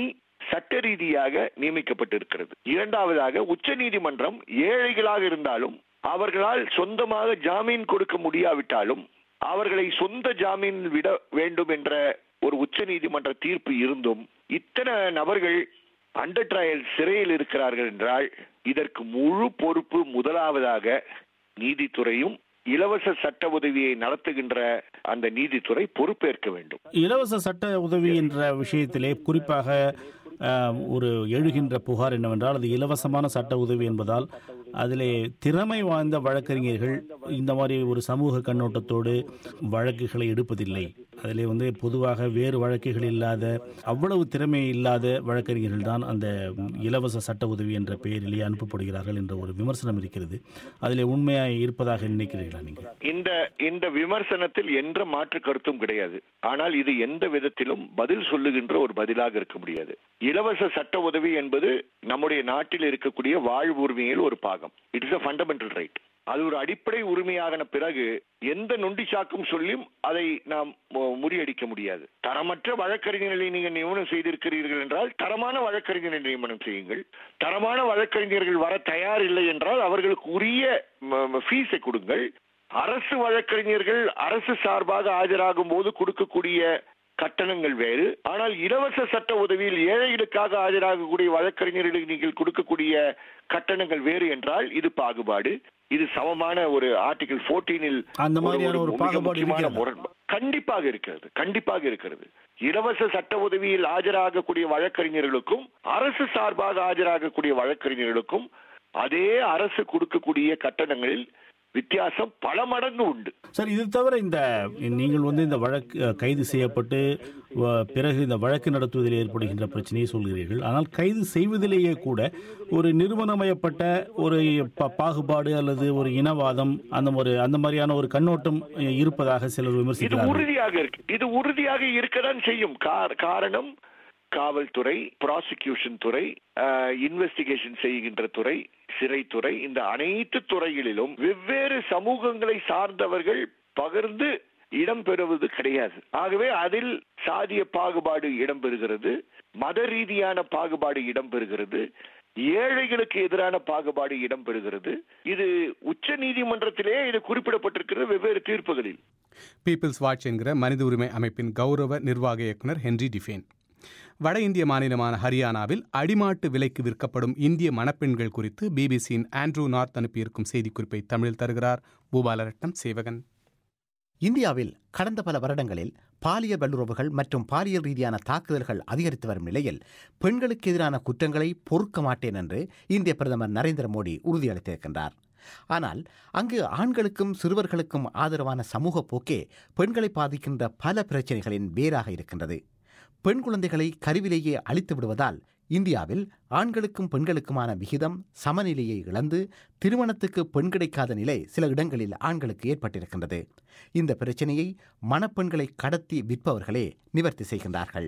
சட்ட ரீதியாக நியமிக்கப்பட்டிருக்கிறது இரண்டாவதாக உச்ச நீதிமன்றம் ஏழைகளாக இருந்தாலும் அவர்களால் சொந்தமாக ஜாமீன் கொடுக்க முடியாவிட்டாலும் அவர்களை சொந்த ஜாமீன் விட வேண்டும் என்ற ஒரு உச்ச நீதிமன்ற தீர்ப்பு இருந்தும் இத்தனை நபர்கள் அண்டர் ட்ரையல் சிறையில் இருக்கிறார்கள் என்றால் இதற்கு முழு பொறுப்பு முதலாவதாக நீதித்துறையும் இலவச சட்ட உதவியை நடத்துகின்ற அந்த நீதித்துறை பொறுப்பேற்க வேண்டும்
இலவச சட்ட உதவி என்ற விஷயத்திலே குறிப்பாக அஹ், ஒரு எழுகின்ற புகார் என்னவென்றால் அது இலவசமான சட்ட உதவி என்பதால் அதிலே திறமை வாய்ந்த வழக்கறிஞர்கள் இந்த மாதிரி ஒரு சமூக கண்ணோட்டத்தோடு வழக்குகளை எடுப்பதில்லை அதிலே வந்து பொதுவாக வேறு வழக்குகள் இல்லாத அவ்வளவு திறமை இல்லாத வழக்கறிஞர்கள் தான் அந்த இலவச சட்ட உதவி என்ற பெயரிலே அனுப்பப்படுகிறார்கள் என்ற ஒரு விமர்சனம் இருக்கிறது அதிலே உண்மையாக இருப்பதாக நினைக்கிறீர்களா நீங்கள்
இந்த இந்த விமர்சனத்தில் எந்த மாற்று கருத்தும் கிடையாது ஆனால் இது எந்த விதத்திலும் பதில் சொல்லுகின்ற ஒரு பதிலாக இருக்க முடியாது இலவச சட்ட உதவி என்பது நம்முடைய நாட்டில் இருக்கக்கூடிய வாழ்வு உரிமையில் ஒரு பாகம் it is a fundamental right அது ஒரு அடிப்படை உரிமையாகின பிறகு எந்த நொண்டி சாக்கும் சொல்லியும் அதை நாம் மு- முறியடிக்க முடியாது தரமற்ற வழக்கறிஞர்களை நீங்கள் நியமனம் செய்திருக்கிறீர்கள் என்றால் தரமான வழக்கறிஞரை நியமனம் செய்யுங்கள் தரமான வழக்கறிஞர்கள் வர தயார் இல்லை என்றால் அவர்களுக்கு உரிய ஃபீஸை கொடுங்கள் அரசு வழக்கறிஞர்கள் அரசு சார்பாக ஆஜராகும் போது கொடுக்கக்கூடிய கட்டணங்கள் வேறு ஆனால் இலவச சட்ட உதவியில் ஏழைகளுக்காக ஆஜராகக்கூடிய வழக்கறிஞர்களுக்கு நீங்கள் கொடுக்கக்கூடிய கட்டணங்கள் வேறு என்றால் இது பாகுபாடு இது சமமான ஒரு ஆர்டிகல் போர்டீனில்
அந்த மாதிரியான ஒரு பாகுபாடு இருக்கிறதா?
முரண்பா கண்டிப்பாக இருக்கிறது கண்டிப்பாக இருக்கிறது இலவச சட்ட உதவியில் ஆஜராகக்கூடிய வழக்கறிஞர்களுக்கும் அரசு சார்பாக ஆஜராகக்கூடிய வழக்கறிஞர்களுக்கும் அதே அரசு கொடுக்கக்கூடிய கட்டணங்களில் வித்தியாசம் பல மடங்கு உண்டு
சார் இது தவிர இந்த நீங்கள் வந்து இந்த வழக்கு அஹ், கைது செய்யப்பட்டு வ- பிறகு இந்த வழக்கு நடத்துவதில் ஏற்படுகின்ற பிரச்சனையை சொல்கிறீர்கள் ஆனால் கைது செய்வதிலேயே கூட ஒரு நிறுவனமயப்பட்ட ஒரு ப- பாகுபாடு அல்லது ஒரு இனவாதம் அந்த ஒரு அந்த மாதிரியான ஒரு கண்ணோட்டம் அஹ், இருப்பதாக சிலர்
இது
விமர்சிக்கிறார்கள்
உறுதியாக இருக்கு இது உறுதியாக இருக்கதான் செய்யும் கா- காரணம் காவல்துறை ப்ராசிக்யூஷன் துறை இன்வெஸ்டிகேஷன் செய்கின்ற துறை சிறைத்துறை இந்த அனைத்து துறைகளிலும் வெவ்வேறு சமூகங்களை சார்ந்தவர்கள் பகிர்ந்து இடம்பெறுவது கிடையாது ஆகவே அதில் சாதிய பாகுபாடு இடம்பெறுகிறது மத ரீதியான பாகுபாடு இடம்பெறுகிறது ஏழைகளுக்கு எதிரான பாகுபாடு இடம்பெறுகிறது இது உச்ச நீதிமன்றத்திலே இது குறிப்பிடப்பட்டிருக்கிறது வெவ்வேறு தீர்ப்புகளில்
பீப்பிள்ஸ் வாட்ச் என்கிற மனித உரிமை அமைப்பின் கௌரவ நிர்வாக இயக்குனர் ஹென்றி டிஃபேன் வட இந்திய மாநிலமான ஹரியானாவில் அடிமாட்டு விலைக்கு விற்கப்படும் இந்திய மணப்பெண்கள் குறித்து பிபிசியின் ஆண்ட்ரூ நார்த் அனுப்பியிருக்கும் செய்திக்குறிப்பை தமிழில் தருகிறார் பூபாலரட்னம் சேவகன்
இந்தியாவில் கடந்த பல வருடங்களில் பாலியல் வல்லுறவுகள் மற்றும் பாலியல் ரீதியான தாக்குதல்கள் அதிகரித்து வரும் நிலையில் பெண்களுக்கு எதிரான குற்றங்களை பொறுக்க மாட்டேன் என்று இந்திய பிரதமர் நரேந்திர மோடி உறுதியளித்திருக்கின்றார் ஆனால் அங்கு ஆண்களுக்கும் சிறுவர்களுக்கும் ஆதரவான சமூக போக்கே பெண்களை பாதிக்கின்ற பல பிரச்சனைகளின் வேராக இருக்கின்றது பெண் குழந்தைகளை கருவிலேயே அழித்து விடுவதால் இந்தியாவில் ஆண்களுக்கும் பெண்களுக்குமான விகிதம் சமநிலையை இழந்து திருமணத்துக்கு பெண் கிடைக்காத நிலை சில இடங்களில் ஆண்களுக்கு ஏற்பட்டிருக்கின்றது இந்த பிரச்சனையை மணப்பெண்களை கடத்தி விற்பவர்களே நிவர்த்தி செய்கின்றார்கள்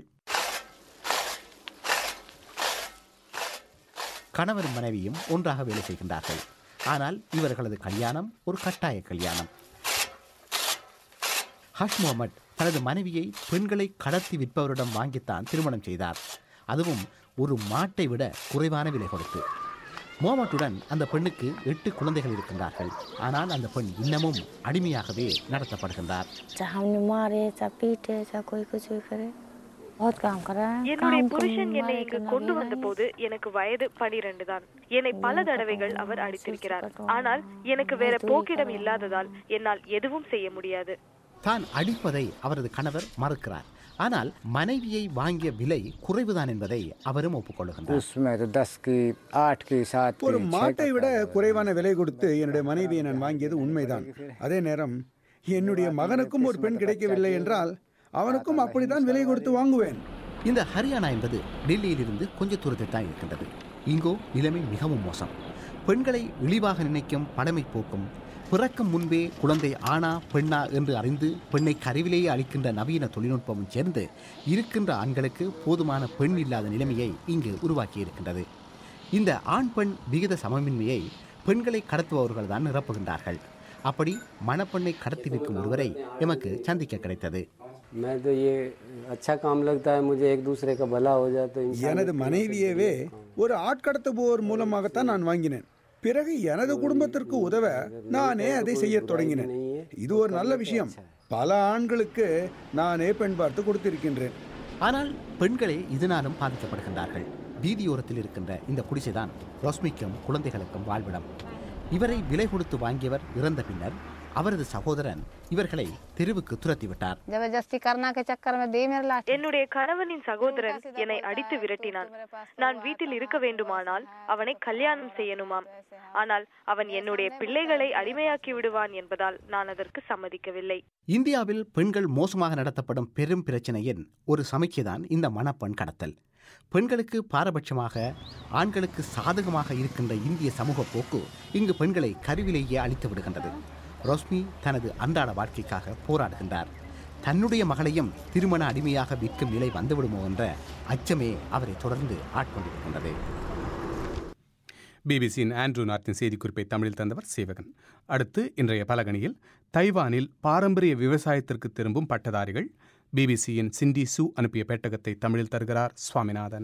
கணவரும் மனைவியும் ஒன்றாக வேலை செய்கின்றார்கள் ஆனால் இவர்களது கல்யாணம் ஒரு கட்டாய கல்யாணம் ஹஷ் முகமட் தனது மனைவியை பெண்களை கடத்தி விற்பவரிடம் வாங்கித்தான் திருமணம் செய்தார் அதுவும் ஒரு மாட்டை விட குறைவான விலை கொடுத்து மோமட்டுடன் அந்த பெண்ணுக்கு எட்டு குழந்தைகள் இருக்கின்றார்கள் ஆனால் அந்த பெண் இன்னமும் அடிமையாகவே நடத்தப்படுகின்றார்
चाहे हमने मारे चाहे पीटे चाहे कोई कुछ भी करे बहुत काम करा है
என்னுடைய
काम
புருஷன்
करने
என்னை
मारे
இங்கு
करना
கொண்டு
भी
வந்த
नहीं।
போது எனக்கு வயது பனிரெண்டு தான் என்னை பல தடவைகள் அவர் அடித்திருக்கிறார் ஆனால் எனக்கு வேற போக்கிடம் இல்லாததால் என்னால் எதுவும் செய்ய முடியாது
தான் அடிப்பதை அவரது கணவர் மறுக்கிறார் ஆனால் மனைவியை வாங்கிய விலை குறைவுதான் என்பதை அவரும் ஒப்புக்கொள்ளுகின்றார்
उसमें तो दस की आठ की सात की
ஒரு
छह
மாட்டை
का
விட குறைவான விலை கொடுத்து என்னுடைய மனைவியை நான் வாங்கியது உண்மைதான் அதே நேரம் என்னுடைய மகனுக்கும் ஒரு பெண் கிடைக்கவில்லை என்றால் அவனுக்கும் அப்படித்தான் விலை கொடுத்து வாங்குவேன்
இந்த ஹரியானா என்பது டெல்லியிலிருந்து கொஞ்ச தூரத்தில் தான் இருக்கின்றது இங்கோ நிலைமை மிகவும் மோசம் பெண்களை இழிவாக நினைக்கும் பழமை போக்கும் பிறக்கும் முன்பே குழந்தை ஆணா பெண்ணா என்று அறிந்து பெண்ணை கருவிலேயே அளிக்கின்ற நவீன தொழில்நுட்பமும் சேர்ந்து இருக்கின்ற ஆண்களுக்கு போதுமான பெண் இல்லாத நிலைமையை இங்கு உருவாக்கி இருக்கின்றது இந்த ஆண் பெண் விகித சமமின்மையை பெண்களை கடத்துபவர்கள் தான் நிரப்புகின்றார்கள் அப்படி மணப்பெண்ணை கடத்தி விற்கும் ஒருவரை எமக்கு சந்திக்க கிடைத்தது
मैं तो ये अच्छा काम लगता है मुझे एक दूसरे का भला हो जाए तो इंसान
எனது மனைவியவே ஒரு ஆட்கடத்துபவர் மூலமாகத்தான் நான் வாங்கினேன் பிறகு எனது குடும்பத்திற்கு உதவ நானே அதை செய்யத் தொடங்கினேன் இது ஒரு நல்ல விஷயம் பல ஆண்களுக்கு நானே பெண் பார்த்து கொடுத்திருக்கின்றேன்
ஆனால் பெண்களே இதனாலும் பாதிக்கப்படுகின்றார்கள் வீதியோரத்தில் இருக்கின்ற இந்த குடிசைதான் ரோஸ்மிக்கும் குழந்தைகளுக்கும் வாழ்விடம் இவரை விலை கொடுத்து வாங்கியவர் இறந்த பின்னர் அவரது சகோதரன் இவர்களை தெருவுக்கு துரத்திவிட்டார்
जबरदस्ती करना के चक्कर में दे मेरे लाठी
என்னுடைய கணவனின் சகோதரன் என்னை அடித்து விரட்டினான் நான் வீட்டில் இருக்க வேண்டுமானால் அவனை கல்யாணம் செய்யணுமாம் ஆனால் அவன் என்னுடைய பிள்ளைகளை அடிமையாக்கி விடுவான் என்பதால் நான் அதற்கு சம்மதிக்கவில்லை
இந்தியாவில் பெண்கள் மோசமாக நடத்தப்படும் பெரும் பிரச்சனையின் ஒரு சமைக்கைதான் இந்த மணப்பெண் கடத்தல் பெண்களுக்கு பாரபட்சமாக ஆண்களுக்கு சாதகமாக இருக்கின்ற இந்திய சமூக போக்கு இங்கு பெண்களை கருவிலேயே அழித்து விடுகின்றது ரோஸ்மி தனது அன்றாட வாழ்க்கைக்காக போராடுகின்றார் தன்னுடைய மகளையும் திருமண அடிமையாக விற்கும் நிலை வந்துவிடுமோ என்ற அச்சமே அவரை தொடர்ந்து ஆட்கொண்டிருக்கின்றது
பிபிசியின் ஆண்ட்ரூ நார்த்தின் செய்திக்குறிப்பை தமிழில் தந்தவர் சேவகன் அடுத்து இன்றைய பலகணியில் தைவானில் பாரம்பரிய விவசாயத்திற்கு திரும்பும் பட்டதாரிகள் பிபிசியின் சிண்டி சு அனுப்பிய பெட்டகத்தை தமிழில் தருகிறார் சுவாமிநாதன்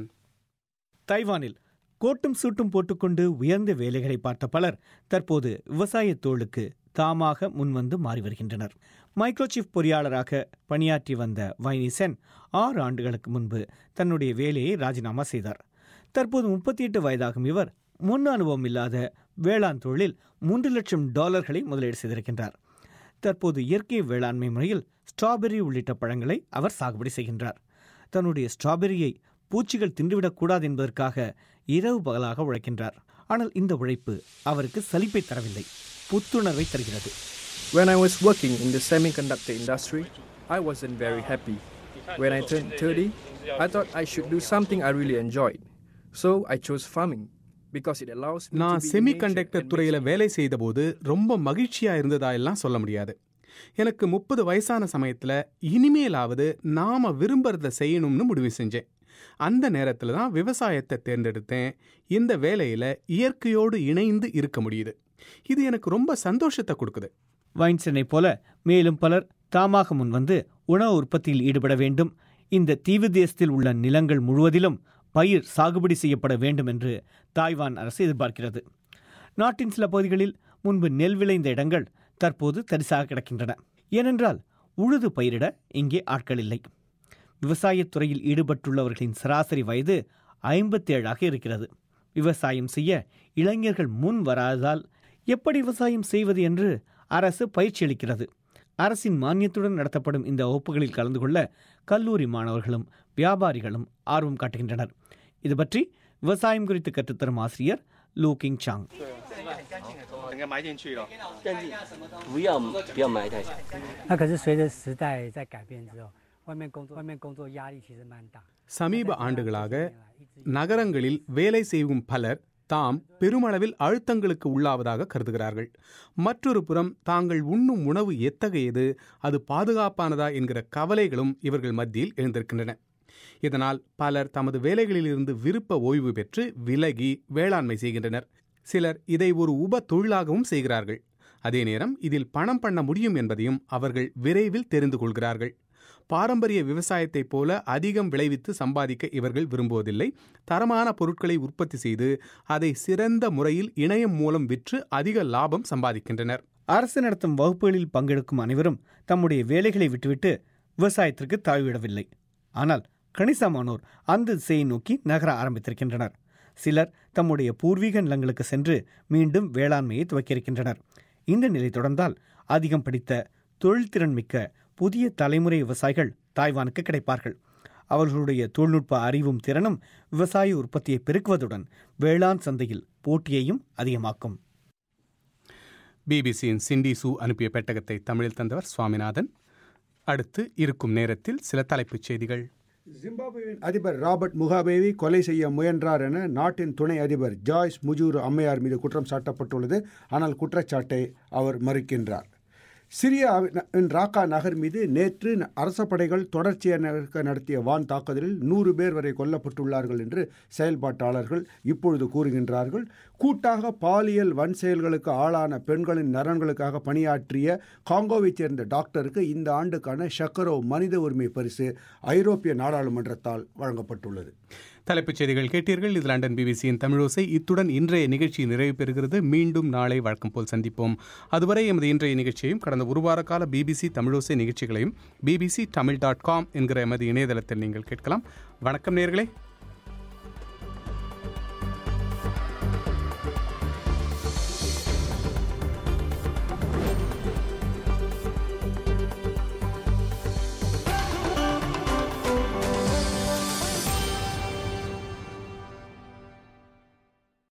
தைவானில் கோட்டும் சூட்டும் போட்டுக்கொண்டு உயர்ந்த வேலைகளை பார்த்த பலர் தற்போது விவசாயத் தோளுக்கு தாமாக முன்வந்து மாறி வருகின்றனர் மைக்ரோசிப் பொறியாளராக பணியாற்றி வந்த வைனி சென் ஆறு ஆண்டுகளுக்கு முன்பு தன்னுடைய வேலையை ராஜினாமா செய்தார் தற்போது முப்பத்தி எட்டு வயதாகும் இவர் முன் அனுபவம் இல்லாத வேளாண் தொழிலில் மூன்று லட்சம் டாலர்களை முதலீடு செய்திருக்கின்றார் தற்போது இயற்கை வேளாண்மை முறையில் ஸ்ட்ராபெர்ரி உள்ளிட்ட பழங்களை அவர் சாகுபடி செய்கின்றார் தன்னுடைய ஸ்ட்ராபெர்ரியை பூச்சிகள் தின்றுவிடக்கூடாது என்பதற்காக இரவு பகலாக உழைக்கின்றார் ஆனால் இந்த உழைப்பு அவருக்கு சலிப்பை தரவில்லை புத்துணர்வை தருகிறது
When I was working in the semiconductor industry, I wasn't very happy. When I turned 30, I thought I should do something I really enjoyed. So I chose farming because it allows me
நான்
to be in
semi
nature
conductor
and
துறையில் வேலை செய்தபோது ரொம்ப மகிழ்ச்சியா இருந்ததா எல்லாம் சொல்ல முடியாது எனக்கு முப்பது வயசான சமயத்தில் இனிமேலாவது நாம விரும்புறத செய்யணும்னு முடிவு செஞ்சேன் அந்த நேரத்தில் தான் விவசாயத்தை தேர்ந்தெடுத்தேன் இந்த வேலையில் இயற்கையோடு இணைந்து இருக்க முடியுது இது எனக்கு ரொம்ப சந்தோஷத்தை கொடுக்குது
வைன்சனை போல மேலும் பலர் தாமாக முன்வந்து உணவு உற்பத்தியில் ஈடுபட வேண்டும் இந்த தீவு தேசத்தில் உள்ள நிலங்கள் முழுவதிலும் பயிர் சாகுபடி செய்யப்பட வேண்டும் என்று தாய்வான் அரசு எதிர்பார்க்கிறது நாட்டின் சில பகுதிகளில் முன்பு நெல் விளைந்த இடங்கள் தற்போது தரிசாக கிடக்கின்றன ஏனென்றால் உழுது பயிரிட இங்கே ஆட்கள் இல்லை விவசாயத் துறையில் ஈடுபட்டுள்ளவர்களின் சராசரி வயது ஐம்பத்தேழாக இருக்கிறது விவசாயம் செய்ய இளைஞர்கள் முன் வராததால் எப்படி விவசாயம் செய்வது என்று அரசு பயிற்சி அளிக்கிறது அரசின் மானியத்துடன் நடத்தப்படும் இந்த வகுப்புகளில் கலந்து கொள்ள கல்லூரி மாணவர்களும் வியாபாரிகளும் ஆர்வம் காட்டுகின்றனர் இது பற்றி விவசாயம் குறித்து கற்றுத்தரும் ஆசிரியர் லூ கிங் சாங்
应该埋进去了。
不要不要埋汰。
那可是随着时代在改变之后，外面工作外面工作压力其实蛮大。
சமீப ஆண்டுகளாக நகரங்களில் வேலை செய்யும் பலர் தாம் பெருமளவில் அழுத்தங்களுக்கு உள்ளாவதாக கருதுகிறார்கள் மற்றொரு புறம் தாங்கள் உண்ணும் உணவு எத்தகையது அது பாதுகாப்பானதா என்கிற கவலைகளும் இவர்கள் மத்தியில் எழுந்திருக்கின்றன இதனால் பலர் தமது வேலைகளிலிருந்து விருப்ப ஓய்வு பெற்று விலகி வேளாண்மை செய்கின்றனர் சிலர் இதை ஒரு உப தொழிலாகவும் செய்கிறார்கள் அதே நேரம் இதில் பணம் பண்ண முடியும் என்பதையும் அவர்கள் விரைவில் தெரிந்து கொள்கிறார்கள் பாரம்பரிய விவசாயத்தைப் போல அதிகம் விளைவித்து சம்பாதிக்க இவர்கள் விரும்புவதில்லை தரமான பொருட்களை உற்பத்தி செய்து அதை சிறந்த முறையில் இணையம் மூலம் விற்று அதிக லாபம் சம்பாதிக்கின்றனர்
அரசு நடத்தும் வகுப்புகளில் பங்கெடுக்கும் அனைவரும் தம்முடைய வேலைகளை விட்டுவிட்டு விவசாயத்திற்கு தாழ்விடவில்லை ஆனால் கணிசமானோர் அந்த திசையை நோக்கி நகர ஆரம்பித்திருக்கின்றனர் சிலர் தம்முடைய பூர்வீக நிலங்களுக்கு சென்று மீண்டும் வேளாண்மையை துவக்கியிருக்கின்றனர் இந்த நிலை தொடர்ந்தால் அதிகம் படித்த தொழில்திறன் மிக்க புதிய தலைமுறை விவசாயிகள் தாய்வானுக்கு கிடைப்பார்கள் அவர்களுடைய தொழில்நுட்ப அறிவும் திறனும் விவசாய உற்பத்தியை பெருக்குவதுடன் வேளாண் சந்தையில் போட்டியையும் அதிகமாக்கும்
பிபிசியின் சிண்டி சு அனுப்பிய பெட்டகத்தை தமிழில் தந்தவர் சுவாமிநாதன் அடுத்து இருக்கும் நேரத்தில் சில தலைப்புச் செய்திகள்
ஜிம்பாப்வேவின் அதிபர் ராபர்ட் முகாபேவை கொலை செய்ய முயன்றார் என நாட்டின் துணை அதிபர் ஜாய்ஸ் முஜூரு அம்மையார் மீது குற்றம் சாட்டப்பட்டுள்ளது ஆனால் குற்றச்சாட்டை அவர் மறுக்கின்றார் சிரியாவின் ராக்கா நகர் மீது நேற்று அரச படைகள் தொடர்ச்சியாக நடத்திய வான் தாக்குதலில் நூறு பேர் வரை கொல்லப்பட்டுள்ளார்கள் என்று செயல்பாட்டாளர்கள் இப்பொழுது கூறுகின்றார்கள் கூட்டாக பாலியல் வன் செயல்களுக்கு ஆளான பெண்களின் நலன்களுக்காக பணியாற்றிய காங்கோவைச் சேர்ந்த டாக்டருக்கு இந்த ஆண்டுக்கான ஷக்கரோ மனித உரிமை பரிசு ஐரோப்பிய நாடாளுமன்றத்தால் வழங்கப்பட்டுள்ளது
தலைப்புச் செய்திகள் கேட்டீர்கள் இது லண்டன் பிபிசியின் தமிழோசை இத்துடன் இன்றைய நிகழ்ச்சி நிறைவு பெறுகிறது மீண்டும் நாளை வழக்கம் போல் சந்திப்போம் அதுவரை எமது இன்றைய நிகழ்ச்சியையும் கடந்த ஒரு வார கால பிபிசி தமிழோசை நிகழ்ச்சிகளையும் பிபிசி தமிழ் டாட் காம் என்கிற எமது இணையதளத்தில் நீங்கள் கேட்கலாம் வணக்கம் நேர்களே